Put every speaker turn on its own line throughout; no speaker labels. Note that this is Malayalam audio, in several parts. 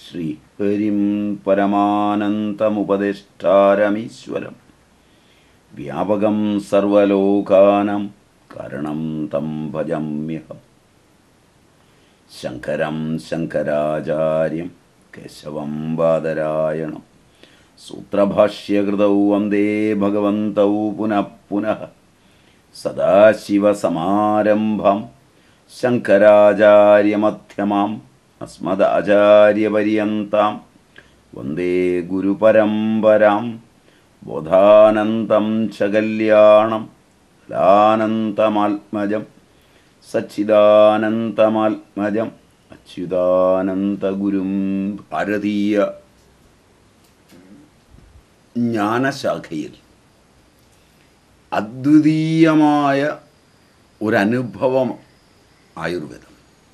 ശ്രീഹരിം പരമാനന്തമുപദേഷ്ടാരമീശ്വരം വ്യാപകം സർവലോകാനം കാരണം തം ഭജമ്യഹം ശങ്കരം ശങ്കരാചാര്യം കേശവം ബാദരായണം സൂത്രഭാഷ്യകൃതൗ വന്ദേ ഭഗവന്തൗ പുനഃ പുനഃ സദാശിവസമാരംഭം ശങ്കരാചാര്യമധ്യമാം അസ്മദാചാര്യപര്യന്താം വന്ദേ ഗുരുപരമ്പരാം ബോധാനന്തം ച കല്യാണം ലാനന്തമാത്മജം സച്ചിദാനന്തമാത്മജം അച്യുതാനന്തഗുരും ഭാരതീയ ജ്ഞാനശാഖയിൽ അദ്വിതീയമായ ഒരനുഭവം ആയുർവേദം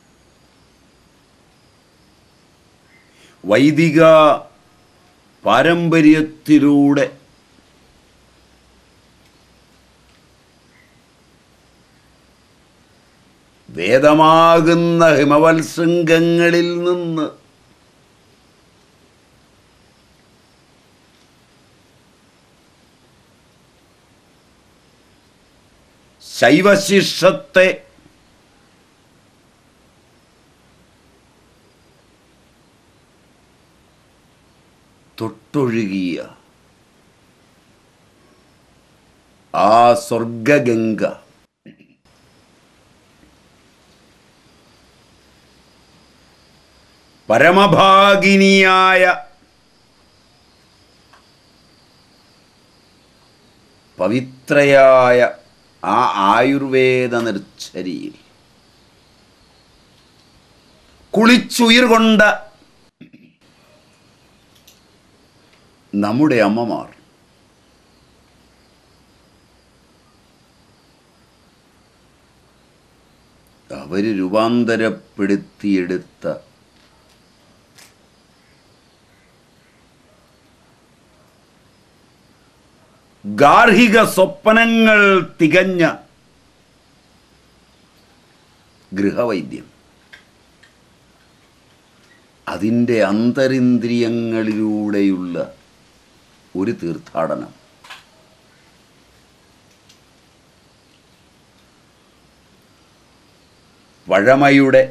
വൈദിക പാരമ്പര്യത്തിലൂടെ വേദമാകുന്ന ഹിമവത്സൃംഗങ്ങളിൽ നിന്ന് ശൈവശിഷ്ടത്തെ തൊട്ടൊഴുകിയ ആ സ്വർഗഗംഗ പരമഭാഗിനിയായ പവിത്രയായ ആ ആയുർവേദ നിർച്ചരിയിൽ കുളിച്ചുയിർ കൊണ്ട നമ്മുടെ അമ്മമാർ അവര് രൂപാന്തരപ്പെടുത്തിയെടുത്ത ഗാർഹിക സ്വപ്നങ്ങൾ തികഞ്ഞ ഗൃഹവൈദ്യം അതിൻ്റെ അന്തരിന്ദ്രിയങ്ങളിലൂടെയുള്ള ഒരു തീർത്ഥാടനം പഴമയുടെ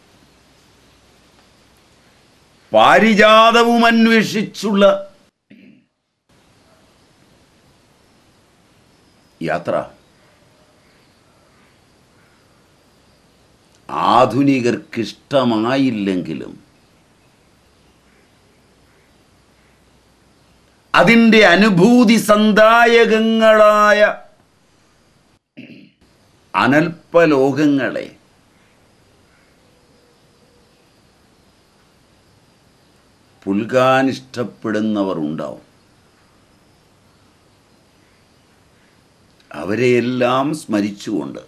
പാരിജാതവും അന്വേഷിച്ചുള്ള യാത്ര ആധുനികർക്കിഷ്ടമായില്ലെങ്കിലും അതിൻ്റെ അനുഭൂതി സന്ദായകങ്ങളായ അനൽപലോകങ്ങളെ പുൽകാനിഷ്ടപ്പെടുന്നവർ ഉണ്ടാവും അവരെയെല്ലാം സ്മരിച്ചുകൊണ്ട്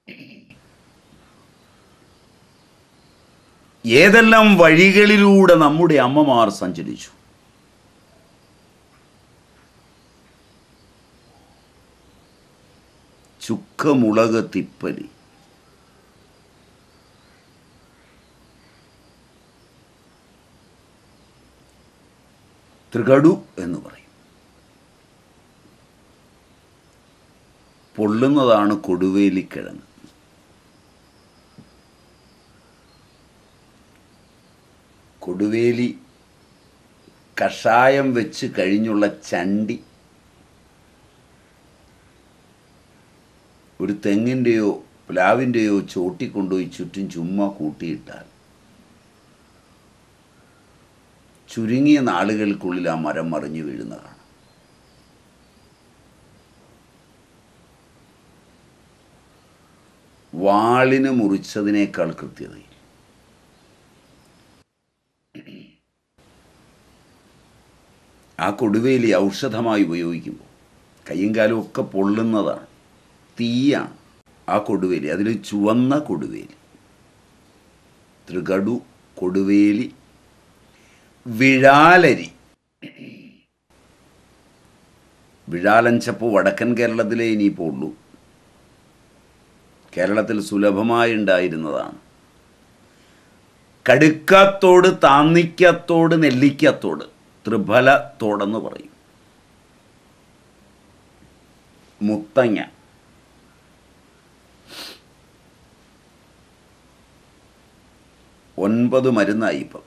ഏതെല്ലാം വഴികളിലൂടെ നമ്മുടെ അമ്മമാർ സഞ്ചരിച്ചു ചുക്കമുളക് തിപ്പലി ത്രികടു എന്ന് പറയും പൊള്ളുന്നതാണ് കൊടുവേലിക്കിഴങ്ങ് കൊടുവേലി കഷായം വെച്ച് കഴിഞ്ഞുള്ള ചണ്ടി ഒരു തെങ്ങിൻ്റെയോ പ്ലാവിൻ്റെയോ ചോട്ടിക്കൊണ്ടുപോയി ചുറ്റും ചുമ്മാ കൂട്ടിയിട്ടാൽ ചുരുങ്ങിയ നാളുകൾക്കുള്ളിൽ ആ മരം മറിഞ്ഞു വീഴുന്ന കാണാം വാളിന് മുറിച്ചതിനേക്കാൾ കൃത്യതയിൽ ആ കൊടുവേലി ഔഷധമായി ഉപയോഗിക്കുമ്പോൾ കയ്യും കാലും ഒക്കെ പൊള്ളുന്നതാണ് തീയാണ് ആ കൊടുവേലി അതിൽ ചുവന്ന കൊടുവേലി ത്രികടു കൊടുവേലി വിഴാലരി വിഴാലഞ്ചപ്പൂ വടക്കൻ കേരളത്തിലേ ഇനിയിപ്പോൾ ഉള്ളൂ കേരളത്തിൽ സുലഭമായി ഉണ്ടായിരുന്നതാണ് കടുക്കാത്തോട് താന്നിക്കത്തോട് നെല്ലിക്കത്തോട് ത്രിഫലത്തോടെന്ന് പറയും മുത്തങ്ങ ഒൻപത് മരുന്നായി ഇപ്പം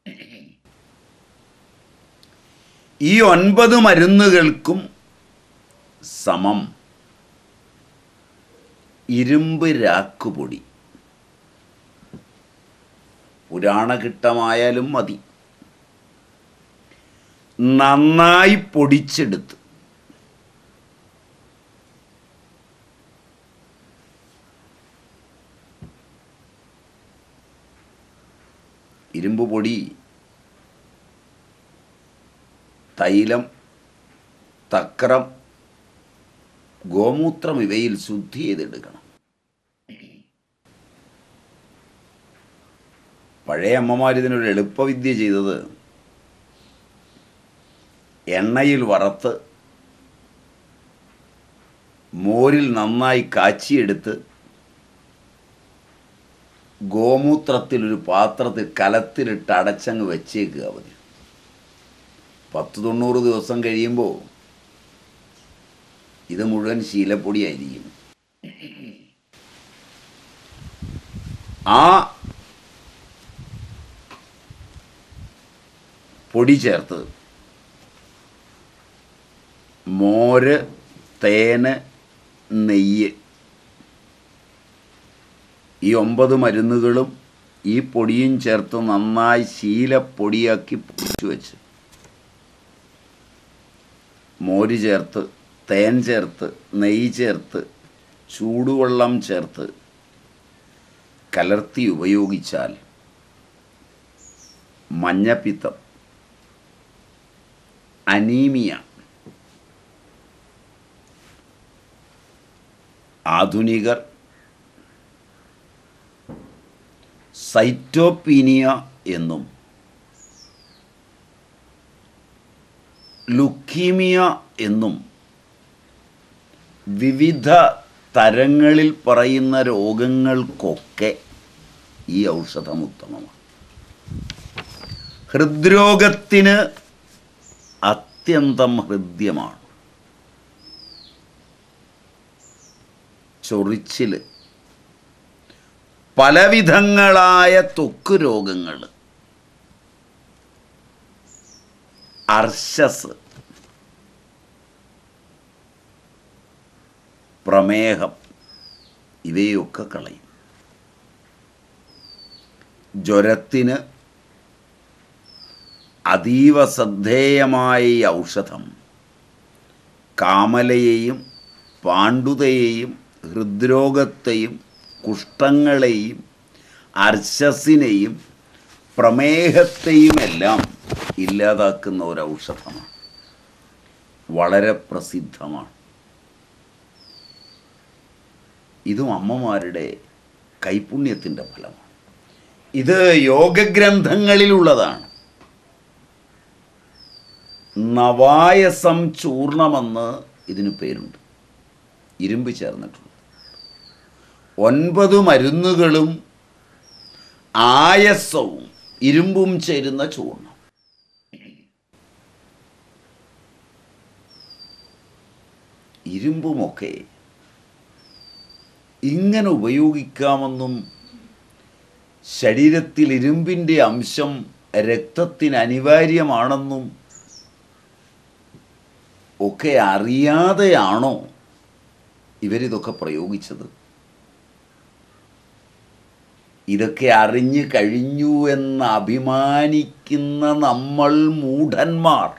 ഈ ഒൻപത് മരുന്നുകൾക്കും സമം ഇരുമ്പ് രാക്കുപൊടി പുരാണകിട്ടമായാലും മതി നന്നായി പൊടിച്ചെടുത്ത് ഇരുമ്പ് പൊടി തൈലം തക്രം ഗോമൂത്രം ഇവയിൽ ശുദ്ധി ചെയ്തെടുക്കണം പഴയ അമ്മമാർ ഇതിനൊരു എളുപ്പവിദ്യ ചെയ്തത് എണ്ണയിൽ വറുത്ത് മോരിൽ നന്നായി കാച്ചിയെടുത്ത് ഗോമൂത്രത്തിൽ ഒരു പാത്രത്തിൽ കലത്തിലിട്ട് അടച്ചങ്ങ് വെച്ചേക്കുക മതി പത്ത് തൊണ്ണൂറ് ദിവസം കഴിയുമ്പോൾ ഇത് മുഴുവൻ ശീലപ്പൊടിയായിരിക്കും ആ പൊടി ചേർത്ത് മോര് തേന് നെയ്യ് ഈ ഒമ്പത് മരുന്നുകളും ഈ പൊടിയും ചേർത്ത് നന്നായി ശീലപ്പൊടിയാക്കി പൊടിച്ചു വെച്ച് മോര് ചേർത്ത് തേൻ ചേർത്ത് നെയ്യ് ചേർത്ത് ചൂടുവെള്ളം ചേർത്ത് കലർത്തി ഉപയോഗിച്ചാൽ മഞ്ഞപ്പിത്തം അനീമിയ ആധുനികർ സൈറ്റോപീനിയ എന്നും ലുക്കീമിയ എന്നും വിവിധ തരങ്ങളിൽ പറയുന്ന രോഗങ്ങൾക്കൊക്കെ ഈ ഔഷധം ഉത്തമമാണ് ഹൃദ്രോഗത്തിന് അത്യന്തം ഹൃദ്യമാണ് ചൊറിച്ചിൽ പലവിധങ്ങളായ ത്വക്ക് രോഗങ്ങൾ അർശസ് പ്രമേഹം ഇവയൊക്കെ കളയും ജ്വരത്തിന് അതീവ ശ്രദ്ധേയമായ ഈ ഔഷധം കാമലയെയും പാണ്ഡുതയെയും ഹൃദ്രോഗത്തെയും കുഷ്ഠങ്ങളെയും അർശസിനെയും പ്രമേഹത്തെയുമെല്ലാം ഇല്ലാതാക്കുന്ന ഒരു ഔഷധമാണ് വളരെ പ്രസിദ്ധമാണ് ഇതും അമ്മമാരുടെ കൈപുണ്യത്തിൻ്റെ ഫലമാണ് ഇത് യോഗഗ്രന്ഥങ്ങളിലുള്ളതാണ് നവായസം ചൂർണമെന്ന് ഇതിന് പേരുണ്ട് ഇരുമ്പ് ചേർന്നിട്ടുണ്ട് ഒൻപത് മരുന്നുകളും ആയസവും ഇരുമ്പും ചേരുന്ന ചൂർണം ഇരുമ്പുമൊക്കെ ഇങ്ങനെ ഉപയോഗിക്കാമെന്നും ശരീരത്തിൽ ഇരുമ്പിൻ്റെ അംശം രക്തത്തിന് അനിവാര്യമാണെന്നും ഒക്കെ അറിയാതെയാണോ ഇവരിതൊക്കെ പ്രയോഗിച്ചത് ഇതൊക്കെ അറിഞ്ഞു കഴിഞ്ഞു എന്ന് അഭിമാനിക്കുന്ന നമ്മൾ മൂഢന്മാർ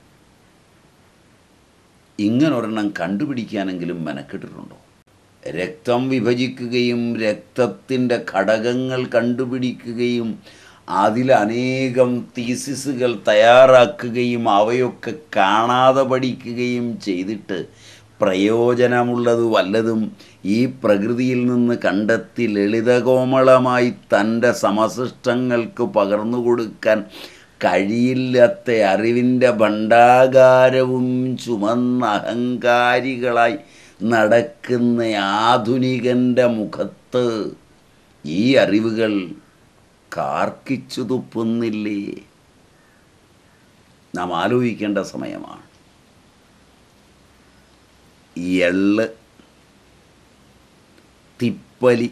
ഇങ്ങനൊരെണ്ണം കണ്ടുപിടിക്കാനെങ്കിലും മെനക്കെട്ടിട്ടുണ്ടോ രക്തം വിഭജിക്കുകയും രക്തത്തിൻ്റെ ഘടകങ്ങൾ കണ്ടുപിടിക്കുകയും അതിലനേകം തീസിസുകൾ തയ്യാറാക്കുകയും അവയൊക്കെ കാണാതെ പഠിക്കുകയും ചെയ്തിട്ട് പ്രയോജനമുള്ളത് വല്ലതും ഈ പ്രകൃതിയിൽ നിന്ന് കണ്ടെത്തി ലളിതകോമളമായി തൻ്റെ സമസൃഷ്ടങ്ങൾക്ക് പകർന്നു കൊടുക്കാൻ കഴിയില്ലാത്ത അറിവിൻ്റെ ഭണ്ഡാകാരവും ചുമന്ന അഹങ്കാരികളായി നടക്കുന്ന ആധുനികൻ്റെ മുഖത്ത് ഈ അറിവുകൾ കാർക്കിച്ചു തുപ്പുന്നില്ലേ നാം ആലോചിക്കേണ്ട സമയമാണ് എള്ള് തിപ്പലി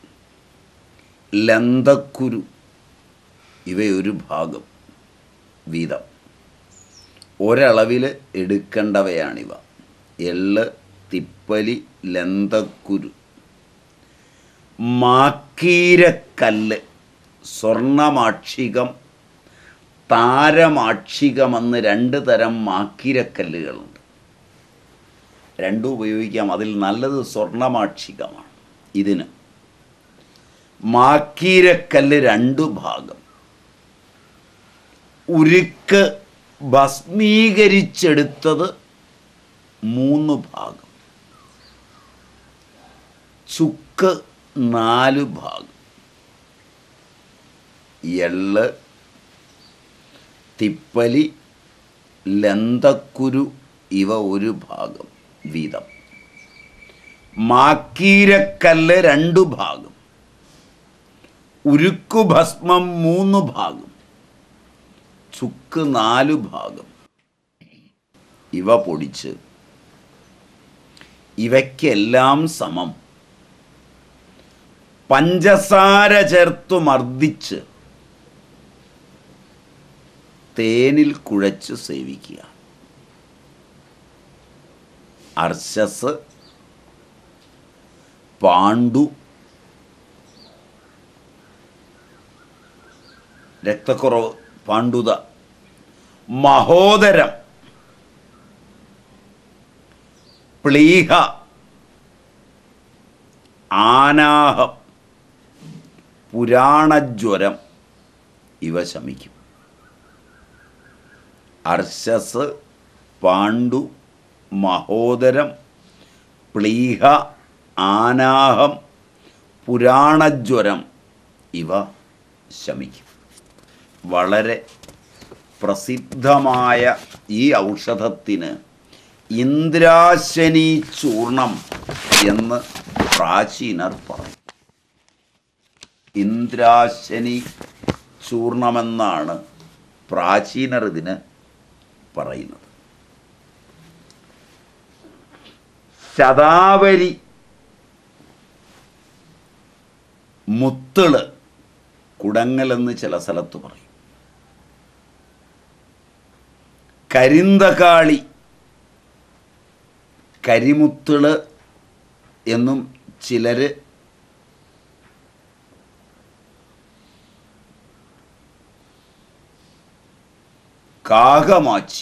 ലന്തക്കുരു ഇവയൊരു ഭാഗം വീതം ഒരളവിൽ എടുക്കേണ്ടവയാണിവ എള്ള് തിപ്പലി ലന്തക്കുരു മാക്കീരക്കല്ല് സ്വർണമാക്ഷികം താരമാക്ഷികമെന്ന് രണ്ട് തരം മാക്കിരക്കല്ലുകളുണ്ട് രണ്ടും ഉപയോഗിക്കാം അതിൽ നല്ലത് സ്വർണമാക്ഷികമാണ് ഇതിന് മാക്കീരക്കല്ല് രണ്ടു ഭാഗം ഉരുക്ക് ഭസ്മീകരിച്ചെടുത്തത് മൂന്ന് ഭാഗം ചുക്ക് നാല് ഭാഗം എള്ള് തിപ്പലി ലന്തക്കുരു ഇവ ഒരു ഭാഗം വീതം മാക്കീരക്കല്ല് രണ്ടു ഭാഗം ഉരുക്കുഭസ്മം മൂന്ന് ഭാഗം ചുക്ക് നാലു ഭാഗം ഇവ പൊടിച്ച് ഇവയ്ക്കെല്ലാം സമം പഞ്ചസാര ചേർത്തു മർദ്ദിച്ച് തേനിൽ കുഴച്ച് സേവിക്കുക അർശസ് പാണ്ഡു രക്തക്കുറവ് പാണ്ഡുത മഹോദരം പ്ലീഹ ആനാഹം പുരാണജ്വരം ഇവ ശമിക്കും അർശസ് പാണ്ഡു മഹോദരം പ്ലീഹ ആനാഹം പുരാണജ്വരം ഇവ ശമിക്കും വളരെ പ്രസിദ്ധമായ ഈ ഔഷധത്തിന് ഇന്ദ്രാശനി ചൂർണം എന്ന് പ്രാചീനർ പറയും ഇന്ദ്രാശനി ചൂർണമെന്നാണ് പ്രാചീനർ ഇതിന് പറയുന്നത് ശതാവരി മുത്തിള് കുടങ്ങലെന്ന് ചില സ്ഥലത്ത് പറയും കരിന്തകാളി കരിമുത്തിള് എന്നും ചിലർ കാകമാച്ചി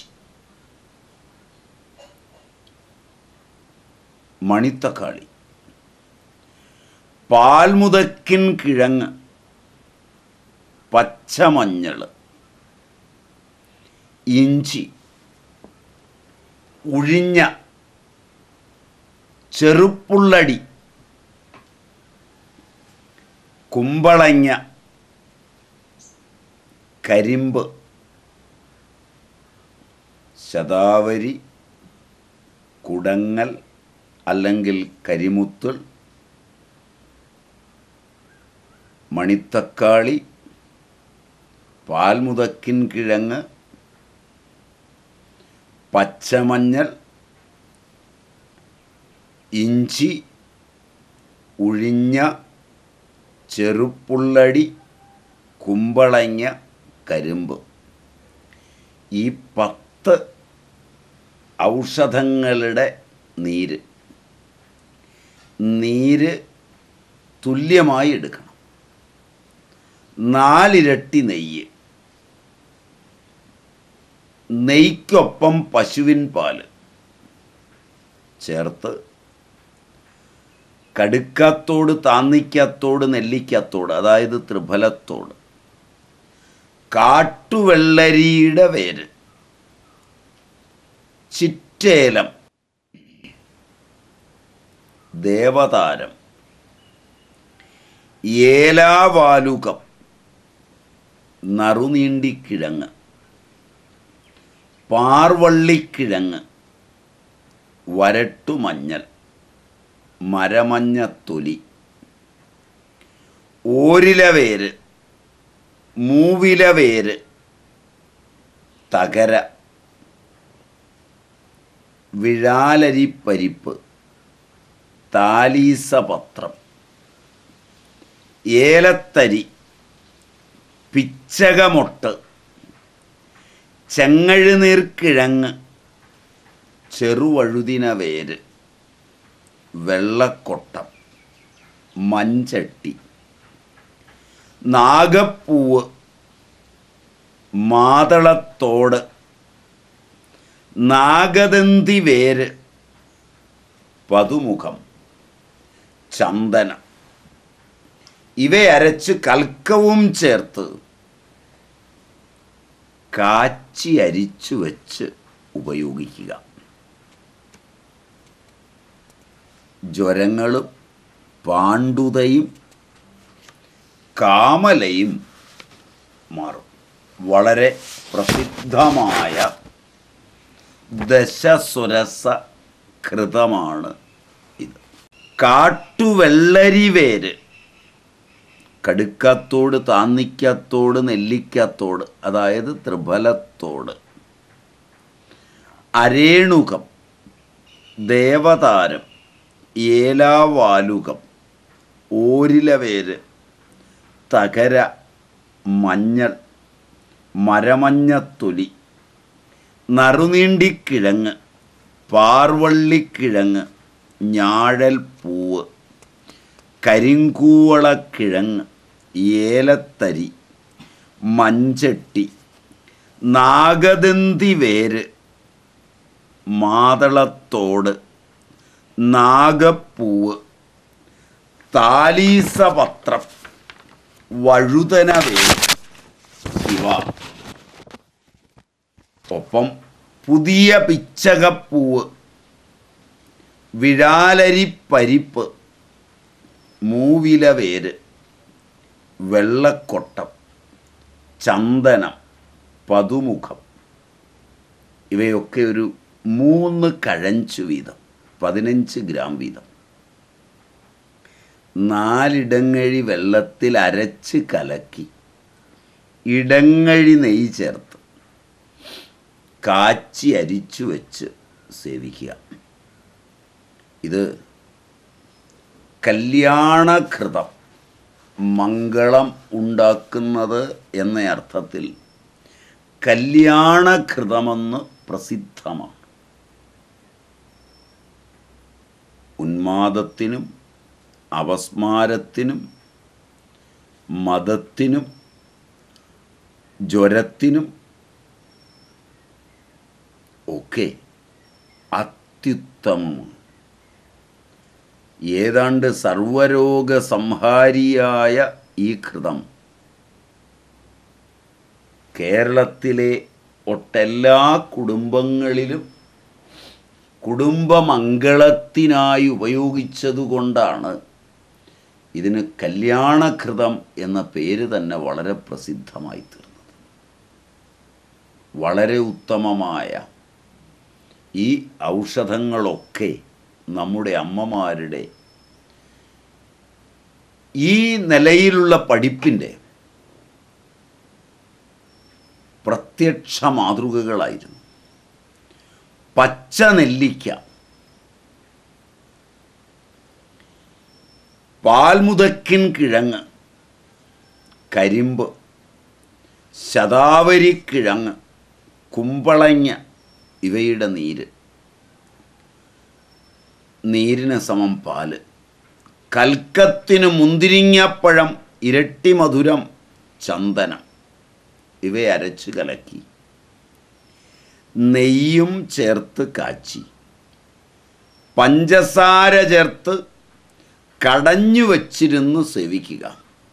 മണിത്തക്കാളി പാൽമുതക്കിൻ കിഴങ്ങ് പച്ചമഞ്ഞൾ ഇഞ്ചി ഉഴിഞ്ഞ ചെറുപ്പുള്ളടി കുമ്പളങ്ങ കരിമ്പ് ശതാവരി കുടങ്ങൽ അല്ലെങ്കിൽ കരിമുത്തുൾ മണിത്തക്കാളി പാൽമുതക്കിൻ കിഴങ്ങ് പച്ചമഞ്ഞൾ ഇഞ്ചി ഉഴിഞ്ഞ ചെറുപ്പുള്ളടി കുമ്പളങ്ങ കരിമ്പ് ഈ പത്ത് ഔഷധങ്ങളുടെ നീര് നീര് തുല്യമായി എടുക്കണം നാലിരട്ടി നെയ്യ് നെയ്ക്കൊപ്പം പശുവിൻ പാല് ചേർത്ത് കടുക്കാത്തോട് താന്നിക്കാത്തോട് നെല്ലിക്കാത്തോട് അതായത് ത്രിഫലത്തോട് കാട്ടുവെള്ളരിയുടെ വേര് ചിറ്റേലം ദേവതാരം ഏലാവാലുകം നറുനീണ്ടിക്കിഴങ്ങ് പാർവള്ളിക്കിഴങ്ങ് വരട്ടുമഞ്ഞൾ മരമഞ്ഞത്തൊലി ഓരിലവേര് മൂവില വേര് തകര വിഴാലരിപ്പരിപ്പ് താലീസപത്രം ഏലത്തരി പിച്ചകമൊട്ട് ചെങ്ങഴുനീർക്കിഴങ്ങ് ചെറുവഴുതിന വേര് വെള്ളക്കൊട്ടം മഞ്ചട്ടി നാഗപ്പൂവ് മാതളത്തോട് നാഗദന്തി വേര് പതുമുഖം ചന്ദനം ഇവയരച്ച് കൽക്കവും ചേർത്ത് കാച്ചി അരിച്ചു വെച്ച് ഉപയോഗിക്കുക ജ്വരങ്ങളും പാണ്ഡുതയും കാമലയും മാറും വളരെ പ്രസിദ്ധമായ ദശസുരസ കൃതമാണ് ഇത് കാട്ടുവെള്ളരിവേര് കടുക്കത്തോട് താന്നിക്കത്തോട് നെല്ലിക്കത്തോട് അതായത് ത്രിഫലത്തോട് അരേണുകം ദേവതാരം ഏലാവാലുകം ഓരിലവേര് തകര മഞ്ഞൾ മരമഞ്ഞത്തൊലി നറുനീണ്ടിക്കിഴങ്ങ് പാർവള്ളിക്കിഴങ്ങ് ഞാഴൽ പൂവ് കരിങ്കൂവളക്കിഴങ്ങ് ഏലത്തരി മഞ്ചട്ടി നാഗദന്തി വേര് മാതളത്തോട് നാഗപ്പൂവ് താലീസപത്രം വഴുതന വേര് ഇവ ഒപ്പം പുതിയ പിച്ചകപ്പൂവ് വിഴാലരിപ്പരിപ്പ് മൂവില വേര് വെള്ളക്കൊട്ടം ചന്ദനം പതുമുഖം ഇവയൊക്കെ ഒരു മൂന്ന് കഴഞ്ചു വീതം പതിനഞ്ച് ഗ്രാം വീതം നാലിടങ്ങഴി വെള്ളത്തിൽ അരച്ച് കലക്കി ഇടങ്ങഴി നെയ്യ് ചേർത്ത് കാച്ചി അരിച്ചു വെച്ച് സേവിക്കുക ഇത് കല്യാണഘൃതം മംഗളം ഉണ്ടാക്കുന്നത് എന്ന അർത്ഥത്തിൽ കല്യാണഘൃതമെന്ന് പ്രസിദ്ധമാണ് ഉന്മാദത്തിനും അപസ്മാരത്തിനും മതത്തിനും ജ്വരത്തിനും ഒക്കെ അത്യുത്തമമാണ് ഏതാണ്ട് സർവരോഗ സംഹാരിയായ ഈ കൃതം കേരളത്തിലെ ഒട്ടെല്ലാ കുടുംബങ്ങളിലും കുടുംബമംഗളത്തിനായി ഉപയോഗിച്ചതുകൊണ്ടാണ് ഇതിന് കല്യാണഘൃതം എന്ന പേര് തന്നെ വളരെ പ്രസിദ്ധമായി തീർന്നത് വളരെ ഉത്തമമായ ഈ ഔഷധങ്ങളൊക്കെ നമ്മുടെ അമ്മമാരുടെ ഈ നിലയിലുള്ള പഠിപ്പിൻ്റെ പ്രത്യക്ഷ മാതൃകകളായിരുന്നു പച്ച നെല്ലിക്ക പാൽമുതക്കിൻ കിഴങ്ങ് കരിമ്പ് ശതാവരി കിഴങ്ങ് കുമ്പളങ്ങ ഇവയുടെ നീര് നീരിന് സമം പാല് കൽക്കത്തിന് മുന്തിരിങ്ങപ്പഴം ഇരട്ടി മധുരം ചന്ദനം ഇവയെ അരച്ച് കലക്കി നെയ്യും ചേർത്ത് കാച്ചി പഞ്ചസാര ചേർത്ത് കടഞ്ഞു വച്ചിരുന്ന് സേവിക്കുക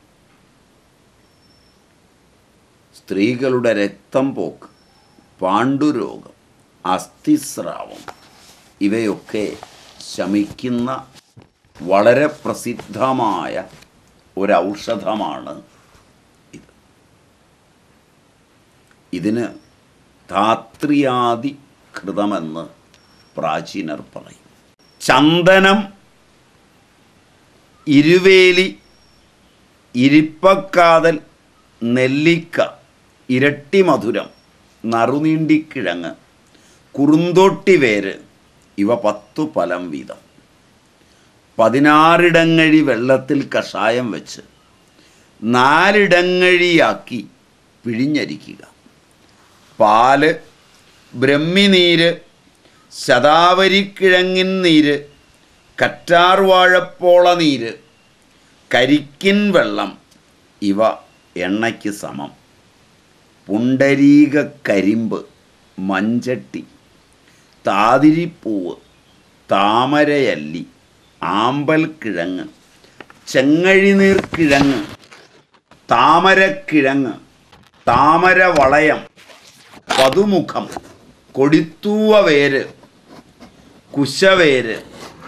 സ്ത്രീകളുടെ രക്തം പോക്ക് പാണ്ഡുരോഗം അസ്ഥിസ്രാവം ഇവയൊക്കെ ശമിക്കുന്ന വളരെ പ്രസിദ്ധമായ ഒരൗഷധമാണ് ഇത് ഇതിന് ധാത്രിയാദി കൃതമെന്ന് പ്രാചീനർ പറയും ചന്ദനം ഇരുവേലി ഇരിപ്പക്കാതൽ നെല്ലിക്ക ഇരട്ടി മധുരം നറുനീണ്ടിക്കിഴങ്ങ് കുറുന്തോട്ടി വേര് ഇവ പത്തു ഫലം വീതം പതിനാറിടങ്ങഴി വെള്ളത്തിൽ കഷായം വെച്ച് നാലിടങ്ങഴിയാക്കി പിഴിഞ്ഞരിക്കുക പാല് ബ്രഹ്മിനീര് ശതാവരിക്കിഴങ്ങിൻ നീര് കറ്റാർവാഴപ്പോള നീര് കരിക്കിൻ വെള്ളം ഇവ എണ്ണയ്ക്ക് സമം പുണ്ടരീക കരിമ്പ് മഞ്ചട്ടി താതിരിപ്പൂവ് താമരയല്ലി ആമ്പൽ കിഴങ്ങ് ചെങ്ങഴിനീർ കിഴങ്ങ് താമരക്കിഴങ്ങ് താമര വളയം പതുമുഖം കൊടിത്തൂവ വേര് കുശവേര്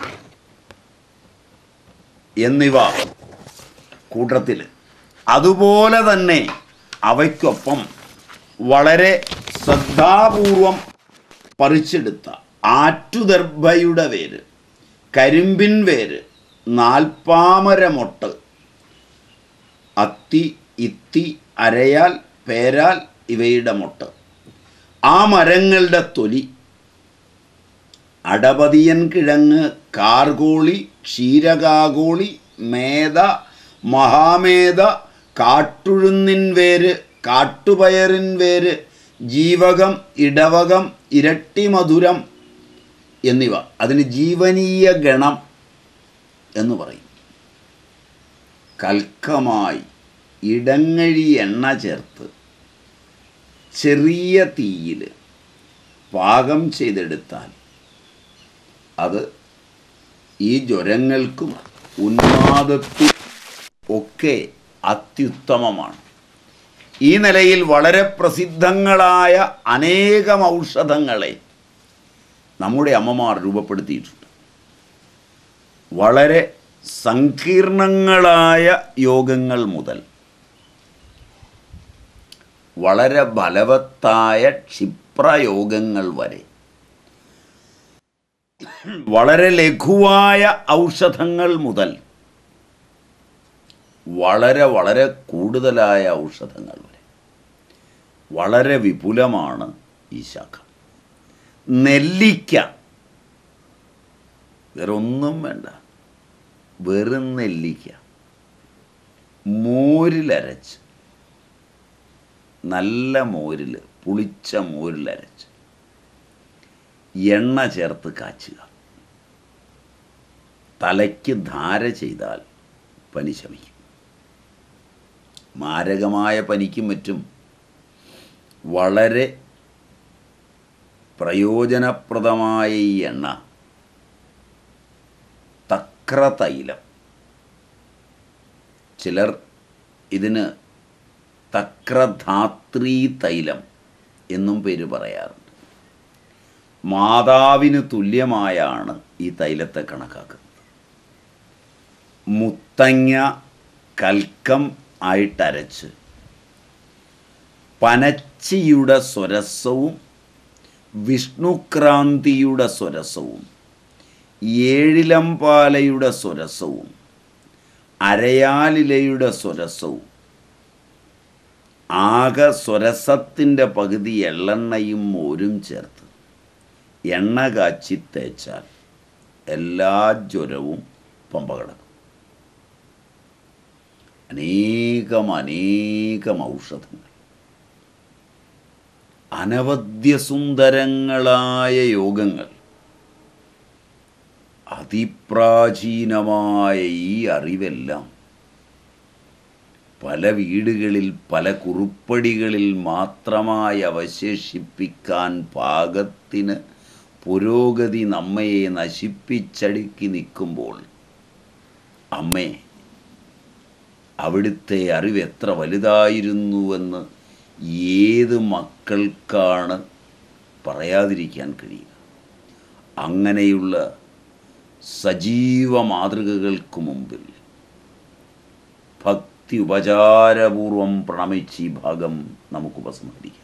എന്നിവ കൂട്ടത്തിൽ അതുപോലെ തന്നെ അവയ്ക്കൊപ്പം വളരെ ശ്രദ്ധാപൂർവം പറിച്ചെടുത്ത ആറ്റുദർഭയുടെ വേര് കരിമ്പിൻ വേര് നാൽപ്പാമരമൊട്ട് അത്തി ഇത്തി അരയാൽ പേരാൽ ഇവയുടെ മൊട്ട് ആ മരങ്ങളുടെ തൊലി അടപതിയൻ കിഴങ്ങ് കാർഗോളി ക്ഷീരകാഗോളി മേധ മഹാമേധ കാട്ടുഴുന്നിൻ വേര് കാട്ടുപയറിൻ വേര് ജീവകം ഇടവകം ഇരട്ടി മധുരം എന്നിവ അതിന് ജീവനീയ ഗണം എന്ന് പറയും കൽക്കമായി ഇടങ്ങഴി എണ്ണ ചേർത്ത് ചെറിയ തീയിൽ പാകം ചെയ്തെടുത്താൽ അത് ഈ ജ്വരങ്ങൾക്കും ഉന്മാദത്തിൽ ഒക്കെ അത്യുത്തമമാണ് ഈ നിലയിൽ വളരെ പ്രസിദ്ധങ്ങളായ അനേകം ഔഷധങ്ങളെ നമ്മുടെ അമ്മമാർ രൂപപ്പെടുത്തിയിട്ടുണ്ട് വളരെ സങ്കീർണങ്ങളായ യോഗങ്ങൾ മുതൽ വളരെ ബലവത്തായ ക്ഷിപ്രയോഗങ്ങൾ വരെ വളരെ ലഘുവായ ഔഷധങ്ങൾ മുതൽ വളരെ വളരെ കൂടുതലായ ഔഷധങ്ങൾ വരെ വളരെ വിപുലമാണ് ഈ ശാഖ നെല്ലിക്ക വേറെ ഒന്നും വേണ്ട വെറും നെല്ലിക്ക മോരിലരച്ച് നല്ല മോരിൽ പുളിച്ച മോരിലരച്ച് എണ്ണ ചേർത്ത് കാച്ചുക തലയ്ക്ക് ധാര ചെയ്താൽ പനി ശമിക്കും മാരകമായ പനിക്കും മറ്റും വളരെ പ്രയോജനപ്രദമായ ഈ എണ്ണ തക്രതൈലം ചിലർ ഇതിന് തക്രധാത്രീ തൈലം എന്നും പേര് പറയാറുണ്ട് മാതാവിന് തുല്യമായാണ് ഈ തൈലത്തെ കണക്കാക്കുന്നത് മുത്തങ്ങ കൽക്കം ആയിട്ടരച്ച് പനച്ചിയുടെ സ്വരസവും വിഷ്ണുക്രാന്തിയുടെ സ്വരസവും ഏഴിലംപാലയുടെ സ്വരസവും അരയാലിലയുടെ സ്വരസവും ആകെ സ്വരസത്തിൻ്റെ പകുതി എള്ളെണ്ണയും മോരും ചേർത്ത് എണ്ണ കാച്ചി തേച്ചാൽ എല്ലാ ജ്വരവും പമ്പ കിടക്കും അനേകം അനേകം ഔഷധങ്ങൾ അനവദ്യസുന്ദരങ്ങളായ യോഗങ്ങൾ അതിപ്രാചീനമായ ഈ അറിവെല്ലാം പല വീടുകളിൽ പല കുറുപ്പടികളിൽ മാത്രമായി അവശേഷിപ്പിക്കാൻ പാകത്തിന് പുരോഗതി നമ്മയെ നശിപ്പിച്ചടുക്കി നിൽക്കുമ്പോൾ അമ്മേ അവിടുത്തെ അറിവ് എത്ര വലുതായിരുന്നുവെന്ന് ഏത് മക്കൾക്കാണ് പറയാതിരിക്കാൻ കഴിയുക അങ്ങനെയുള്ള സജീവ മാതൃകകൾക്ക് മുമ്പിൽ ഭക്തി ഉപചാരപൂർവം പ്രണമിച്ച് ഈ ഭാഗം നമുക്ക് ഉപസംഹരിക്കാം